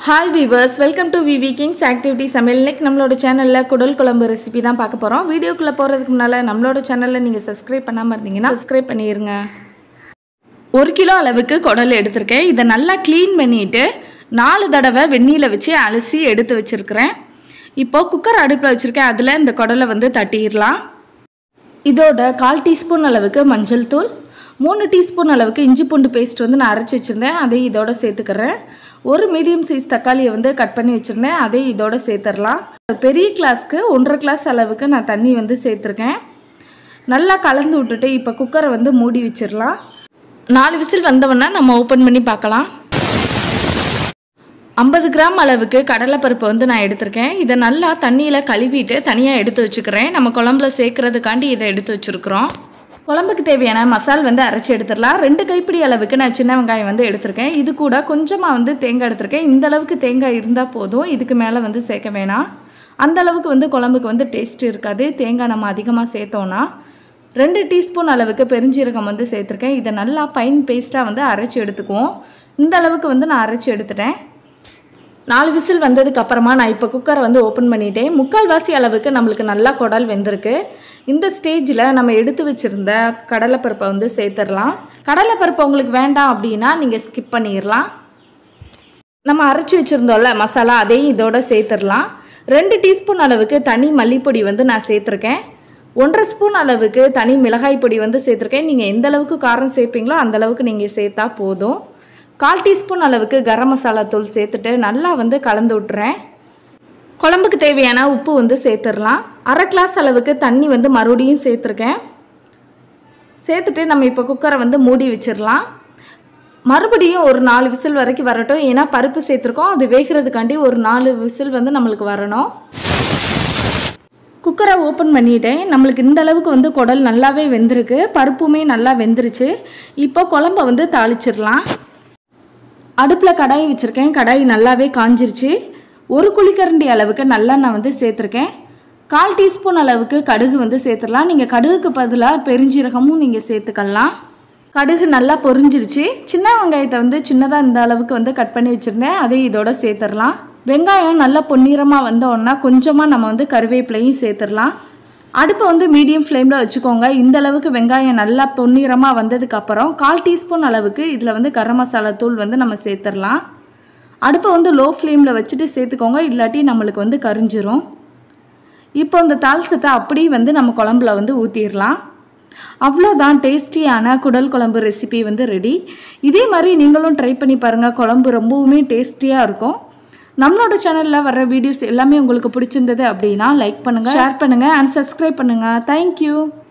hi viewers welcome to VV kings activity சமையல் இன்னைக்கு நம்மளோட சேனலில் குடல் குழம்பு ரெசிபி தான் பார்க்க போகிறோம் வீடியோக்குள்ளே போகிறதுக்கு முன்னால் நம்மளோட சேனலில் நீங்கள் சப்ஸ்கிரைப் பண்ணாமல் இருந்தீங்கன்னா சப்ஸ்கிரைப் பண்ணிடுங்க ஒரு கிலோ அளவுக்கு குடல் எடுத்திருக்கேன் இதை நல்லா க்ளீன் பண்ணிவிட்டு நாலு தடவை வெந்நீரில் வச்சு அலசி எடுத்து வச்சுருக்கிறேன் இப்போது குக்கர் அடுப்பில் வச்சுருக்கேன் அதில் இந்த குடலை வந்து தட்டிடலாம் இதோட கால் டீஸ்பூன் அளவுக்கு மஞ்சள் தூள் மூணு டீஸ்பூன் அளவுக்கு இஞ்சி பூண்டு பேஸ்ட் வந்து நான் அரைச்சி வச்சுருந்தேன் அதை இதோட சேர்த்துக்கிறேன் ஒரு மீடியம் சைஸ் தக்காளியை வந்து கட் பண்ணி வச்சுருந்தேன் அதை இதோட சேர்த்துடலாம் பெரிய கிளாஸ்க்கு ஒன்றரை கிளாஸ் அளவுக்கு நான் தண்ணி வந்து சேர்த்துருக்கேன் நல்லா கலந்து விட்டுட்டு இப்போ குக்கரை வந்து மூடி வச்சிடலாம் நாலு விசில் வந்தவொடனே நம்ம ஓப்பன் பண்ணி பார்க்கலாம் ஐம்பது கிராம் அளவுக்கு கடலைப்பருப்பை வந்து நான் எடுத்திருக்கேன் இதை நல்லா தண்ணியில் கழுவிட்டு தனியாக எடுத்து வச்சுக்கிறேன் நம்ம குழம்புல சேர்க்கறதுக்காண்டி இதை எடுத்து வச்சுருக்குறோம் குழம்புக்கு தேவையான மசால் வந்து அரைச்சி எடுத்துடலாம் ரெண்டு கைப்பிடி அளவுக்கு நான் சின்ன வெங்காயம் வந்து எடுத்திருக்கேன் இது கூட கொஞ்சமாக வந்து தேங்காய் எடுத்திருக்கேன் இந்த அளவுக்கு தேங்காய் இருந்தால் போதும் இதுக்கு மேலே வந்து சேர்க்க வேணாம் அந்த அளவுக்கு வந்து குழம்புக்கு வந்து டேஸ்ட் இருக்காது தேங்காய் நம்ம அதிகமாக சேர்த்தோன்னா ரெண்டு டீஸ்பூன் அளவுக்கு பெருஞ்சீரகம் வந்து சேர்த்துருக்கேன் இதை நல்லா பைன் பேஸ்ட்டாக வந்து அரைச்சி எடுத்துக்குவோம் இந்த அளவுக்கு வந்து நான் அரைச்சி எடுத்துட்டேன் நாலு விசில் வந்ததுக்கு அப்புறமா நான் இப்போ குக்கரை வந்து ஓப்பன் பண்ணிட்டேன் முக்கால்வாசி அளவுக்கு நம்மளுக்கு நல்லா குடல் வெந்திருக்கு இந்த ஸ்டேஜில் நம்ம எடுத்து வச்சுருந்த கடலைப்பருப்பை வந்து சேர்த்துடலாம் கடலைப்பருப்பு உங்களுக்கு வேண்டாம் அப்படின்னா நீங்கள் ஸ்கிப் பண்ணிடலாம் நம்ம அரைச்சி வச்சுருந்தோம்ல மசாலா அதையும் இதோட சேர்த்துடலாம் ரெண்டு டீஸ்பூன் அளவுக்கு தனி மல்லிப்பொடி வந்து நான் சேர்த்துருக்கேன் ஒன்றரை ஸ்பூன் அளவுக்கு தனி மிளகாய் பொடி வந்து சேர்த்துருக்கேன் நீங்கள் எந்த அளவுக்கு காரம் சேர்ப்பீங்களோ அந்த அளவுக்கு நீங்கள் சேர்த்தா போதும் கால் டீஸ்பூன் அளவுக்கு கரம் மசாலா தூள் சேர்த்துட்டு நல்லா வந்து கலந்து விட்டுறேன் குழம்புக்கு தேவையான உப்பு வந்து சேர்த்துடலாம் அரை கிளாஸ் அளவுக்கு தண்ணி வந்து மறுபடியும் சேர்த்துருக்கேன் சேர்த்துட்டு நம்ம இப்போ குக்கரை வந்து மூடி வச்சிடலாம் மறுபடியும் ஒரு நாலு விசில் வரைக்கும் வரட்டும் ஏன்னா பருப்பு சேர்த்துருக்கோம் அது வேகிறதுக்காண்டி ஒரு நாலு விசில் வந்து நம்மளுக்கு வரணும் குக்கரை ஓப்பன் பண்ணிட்டேன் நம்மளுக்கு இந்த அளவுக்கு வந்து குடல் நல்லாவே வெந்திருக்கு பருப்புமே நல்லா வெந்துருச்சு இப்போ குழம்ப வந்து தாளிச்சிடலாம் அடுப்பில் கடாய் வச்சுருக்கேன் கடாய் நல்லாவே காஞ்சிருச்சு ஒரு குழிக்கரண்டி அளவுக்கு நல்லெண்ணெய் வந்து சேர்த்துருக்கேன் கால் டீஸ்பூன் அளவுக்கு கடுகு வந்து சேர்த்துடலாம் நீங்கள் கடுகுக்கு பதிலாக பெருஞ்சீரகமும் நீங்கள் சேர்த்துக்கலாம் கடுகு நல்லா பொரிஞ்சிருச்சு சின்ன வெங்காயத்தை வந்து சின்னதாக இந்த அளவுக்கு வந்து கட் பண்ணி வச்சுருந்தேன் அதை இதோட சேர்த்துடலாம் வெங்காயம் நல்லா பொன்னிறமாக வந்தோன்னா கொஞ்சமாக நம்ம வந்து கருவேப்பிலையும் சேர்த்துடலாம் அடுப்பை வந்து மீடியம் ஃப்ளேமில் வச்சுக்கோங்க இந்த அளவுக்கு வெங்காயம் நல்லா பொன்னிறமாக வந்ததுக்கப்புறம் கால் டீஸ்பூன் அளவுக்கு இதில் வந்து கரம் மசாலா தூள் வந்து நம்ம சேர்த்துடலாம் அடுப்பை வந்து லோ ஃப்ளேமில் வச்சுட்டு சேர்த்துக்கோங்க இல்லாட்டி நம்மளுக்கு வந்து கரிஞ்சிரும் இப்போ இந்த தால்சத்தை அப்படியே வந்து நம்ம குழம்புல வந்து ஊற்றிடலாம் அவ்வளோதான் டேஸ்டியான குடல் குழம்பு ரெசிபி வந்து ரெடி இதே மாதிரி நீங்களும் ட்ரை பண்ணி பாருங்கள் குழம்பு ரொம்பவுமே டேஸ்டியாக இருக்கும் நம்மளோட சேனலில் வர்ற வீடியோஸ் எல்லாமே உங்களுக்கு பிடிச்சிருந்தது அப்படின்னா லைக் பண்ணுங்கள் ஷேர் பண்ணுங்கள் அண்ட் சப்ஸ்கிரைப் பண்ணுங்கள் தேங்க்யூ